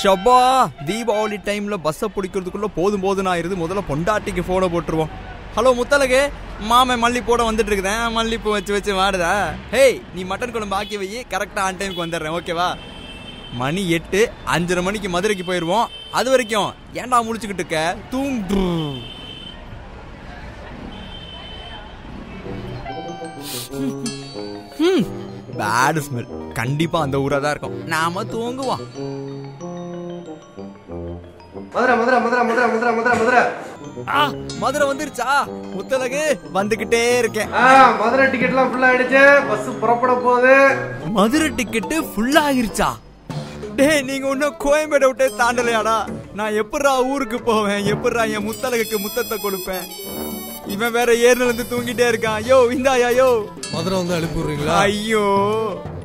ஷபா தீபாவளி டைம்ல பஸ்ஸை பிடிக்கிறதுக்குள்ள போதும் போதும் ஆயிருது முதல்ல பொண்டாட்டிக்கு போனை போட்டுருவோம் ஹலோ முத்தலகு மாமன் மல்லிப்பூட வந்துட்டு இருக்குதேன் மல்லிப்பூ வச்சு வச்சு வாடுதா ஹேய் நீ மட்டன் குழம்பு ஆக்கி வை கரெக்டா ஆன் டைமுக்கு வந்துடுறேன் ஓகேவா மணி எட்டு அஞ்சரை மணிக்கு மதுரைக்கு போயிடுவோம் அது வரைக்கும் ஏன்டா முழிச்சுக்கிட்டு இருக்க தூங்கு பேட் ஸ்மெல் கண்டிப்பா அந்த ஊரா தான் இருக்கும் நாம தூங்குவோம் மதுரை மதுரை மதுரை மதுரை மதுரை மதுரை மதுரை ஆ, மதுரை வந்துருச்சா முத்தலகு வந்துகிட்டே இருக்கேன் ஆ மதுரை டிக்கெட்லாம் ஃபுல் ஆயிடுச்சு பஸ் புறப்பட போகுது மதுரை டிக்கெட்டு ஃபுல் ஆயிருச்சா டேய் நீங்க இன்னும் கோயம்பேடு விட்டே தாண்டலையாடா நான் எப்படிடா ஊருக்கு போவேன் எப்படிடா என் முத்தலகுக்கு முத்தத்தை கொடுப்பேன் இவன் வேற ஏர்ல இருந்து தூங்கிட்டே இருக்கான் யோ இந்தாயா யோ மதுரை வந்து அனுப்பி விடுறீங்களா ஐயோ